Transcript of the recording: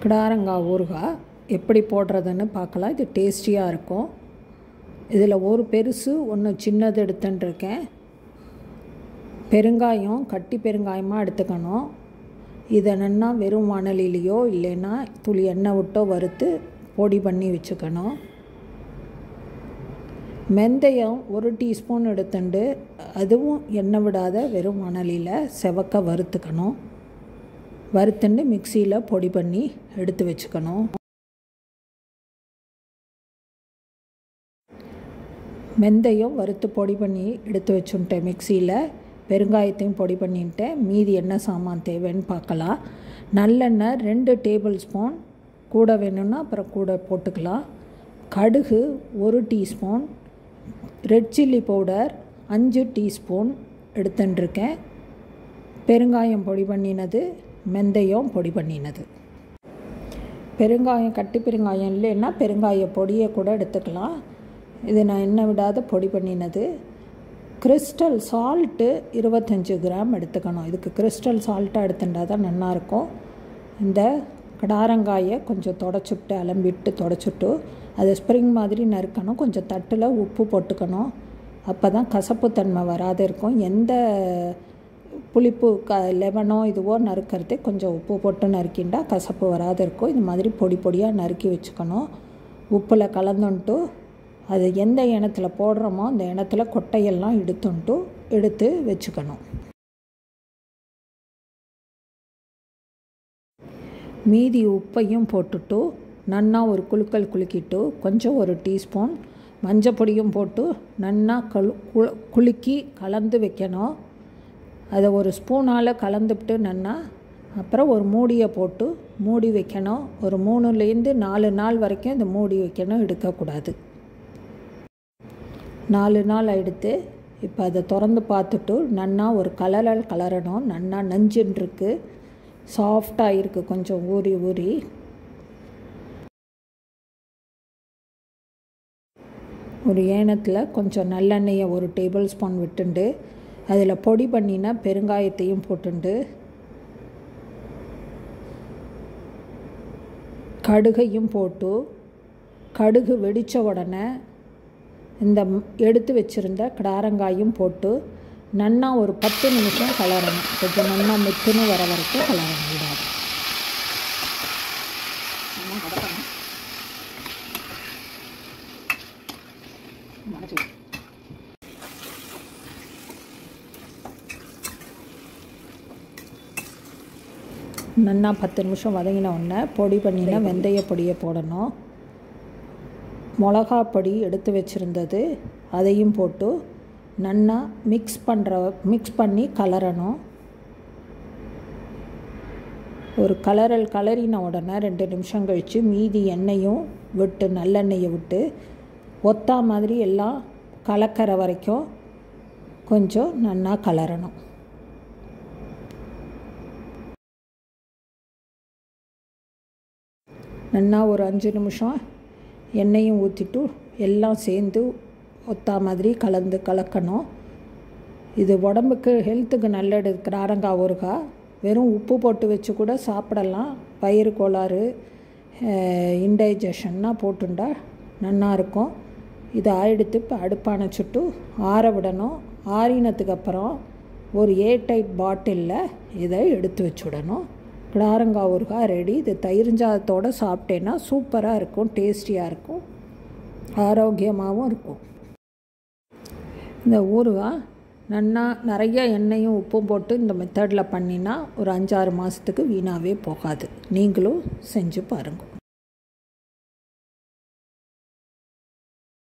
கிடாரங்காய் ஊறுகாய் எப்படி போடுறதுன்னு பார்க்கலாம் இது டேஸ்டியாக இருக்கும் இதில் ஒரு பெருசு ஒன்று சின்னது எடுத்துட்டுருக்கேன் பெருங்காயம் கட்டி பெருங்காயமாக எடுத்துக்கணும் இதை என்னென்னா வெறும் வானலிலேயோ இல்லைன்னா துளி எண்ணெய் விட்டோ வறுத்து பொடி பண்ணி வச்சுக்கணும் வெந்தயம் ஒரு டீஸ்பூன் எடுத்துண்டு அதுவும் எண்ணெய் விடாத வெறும் வானலியில் செவக்க வறுத்துக்கணும் வறுத்துண்டு மிக்சியில் பொடி பண்ணி எடுத்து வச்சுக்கணும் வெந்தயம் வறுத்து பொடி பண்ணி எடுத்து வச்சுட்டேன் மிக்சியில் பெருங்காயத்தையும் பொடி பண்ணிட்டேன் மீதி என்ன சாமான் தேவைன்னு பார்க்கலாம் நல்லெண்ணெய் ரெண்டு டேபிள் ஸ்பூன் கூட வேணும்னா அப்புறம் கூட போட்டுக்கலாம் கடுகு ஒரு டீஸ்பூன் ரெட் சில்லி பவுடர் அஞ்சு டீஸ்பூன் எடுத்துட்டுருக்கேன் பெருங்காயம் பொடி பண்ணினது வெந்தயம் பொடி பண்ணினது பெருங்காயம் கட்டி பெருங்காயம் இல்லைன்னா பெருங்காய பொடியை கூட எடுத்துக்கலாம் இது நான் எண்ணெய் விடாத பொடி பண்ணினது கிறிஸ்டல் சால்ட்டு இருபத்தஞ்சி கிராம் எடுத்துக்கணும் இதுக்கு கிறிஸ்டல் சால்ட்டாக எடுத்துட்டா தான் நல்லாயிருக்கும் இந்த கடாரங்காயை கொஞ்சம் தொடச்சுட்டு அலம்பிட்டு தொடச்சுட்டு அதை ஸ்ப்ரிங் மாதிரி நறுக்கணும் கொஞ்சம் தட்டில் உப்பு போட்டுக்கணும் அப்போ தான் கசப்புத்தன்மை வராது இருக்கும் எந்த புளிப்பு க லெமனோ இதுவோ நறுக்கிறதே கொஞ்சம் உப்பு போட்டு நறுக்கிண்டா கசப்பு வராது இருக்கும் இது மாதிரி பொடி பொடியாக நறுக்கி வச்சுக்கணும் உப்பில் கலந்துன்ட்டு அது எந்த இனத்தில் போடுறோமோ அந்த இனத்துல கொட்டையெல்லாம் எடுத்துன்ட்டு எடுத்து வச்சுக்கணும் மீதி உப்பையும் போட்டுட்டு நன்னா ஒரு குலுக்கல் குலுக்கிட்டு கொஞ்சம் ஒரு டீஸ்பூன் மஞ்சப்பொடியும் போட்டு நன்னா கழு குலுக்கி கலந்து வைக்கணும் அதை ஒரு ஸ்பூனால் கலந்துவிட்டு நன்னா அப்புறம் ஒரு மூடியை போட்டு மூடி வைக்கணும் ஒரு மூணுலேருந்து நாலு நாள் வரைக்கும் இந்த மூடி வைக்கணும் எடுக்கக்கூடாது நாலு நாள் எடுத்து இப்போ அதை திறந்து பார்த்துட்டு நன்னா ஒரு கலரில் கலரணும் நன்னா நஞ்சுன்னு இருக்குது சாஃப்டாக இருக்குது கொஞ்சம் ஊறி ஊறி ஒரு ஏனத்தில் கொஞ்சம் நல்லெண்ணெயை ஒரு டேபிள் ஸ்பூன் விட்டுண்டு அதில் பொடி பண்ணினா பெருங்காயத்தையும் போட்டுண்டு கடுகையும் போட்டு கடுகு வெடித்த உடனே இந்த எடுத்து வச்சுருந்த கிடாரங்காயும் போட்டு நன்னா ஒரு பத்து நிமிஷம் கலரணும் கொஞ்சம் நன்னா மெத்துன்னு வர வரைக்கும் கலரணும் விடாது நன்னா பத்து நிமிஷம் வதங்கின உடனே பொடி பண்ணினா வெந்தய பொடியை போடணும் மிளகா பொடி எடுத்து வச்சுருந்தது அதையும் போட்டு நன்னா மிக்ஸ் பண்ணுற மிக்ஸ் பண்ணி கலரணும் ஒரு கலரல் கலரின உடனே ரெண்டு நிமிஷம் கழித்து மீதி எண்ணெயும் விட்டு நல்லெண்ணெயை விட்டு ஒத்தா மாதிரி எல்லாம் கலக்கிற வரைக்கும் கொஞ்சம் நன்னா கலரணும் நன்னா ஒரு அஞ்சு நிமிஷம் எண்ணெயும் ஊற்றிட்டு எல்லாம் சேர்ந்து ஒத்தா மாதிரி கலந்து கலக்கணும் இது உடம்புக்கு ஹெல்த்துக்கு நல்லது கிராரங்காய் ஊறுகாய் வெறும் உப்பு போட்டு வச்சு கூட சாப்பிடலாம் பயிறு கோளாறு இன்டைஜஷன்னா போட்டுண்டா நல்லா இருக்கும் இதை எடுத்து இப்போ அடுப்பான சுட்டு ஆற விடணும் ஆறினத்துக்கு அப்புறம் ஒரு ஏர் டைட் பாட்டிலில் இதை எடுத்து வச்சுடணும் கிடாரங்காய் ஊறுகாய் ரெடி இது தயிர்ஞ்சாதத்தோடு சாப்பிட்டேன்னா சூப்பராக இருக்கும் டேஸ்டியாக இருக்கும் ஆரோக்கியமாகவும் இருக்கும் இந்த ஊறுகாய் நன்னா நிறைய எண்ணெயும் உப்பும் போட்டு இந்த மெத்தடில் பண்ணினா ஒரு அஞ்சாறு மாதத்துக்கு வீணாகவே போகாது நீங்களும் செஞ்சு பாருங்கள்